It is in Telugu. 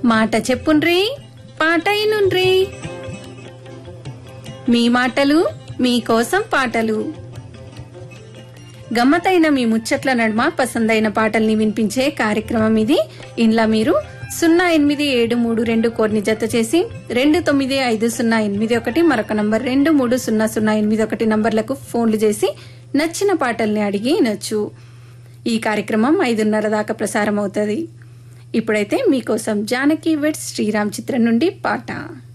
మాట చెప్పుండ్రి పాట అయినుండ్రి మీ మాటలు మీకోసం పాటలు గమ్మతైన మీ ముచ్చట్ల నడుమ పసందైన పాటల్ని వినిపించే కార్యక్రమం ఇది ఇంట్లో మీరు సున్నా ఎనిమిది ఏడు మూడు రెండు కోడ్ని జత చేసి రెండు తొమ్మిది ఐదు సున్నా ఎనిమిది ఒకటి మరొక నంబర్ రెండు మూడు సున్నా సున్నా ఎనిమిది ఒకటి నంబర్లకు ఫోన్లు చేసి నచ్చిన పాటల్ని అడిగి నచ్చు ఈ కార్యక్రమం ఐదున్నర దాకా ప్రసారం అవుతుంది ఇప్పుడైతే మీకోసం జానకి వెడ్స్ శ్రీరామ్ చిత్రం నుండి పాట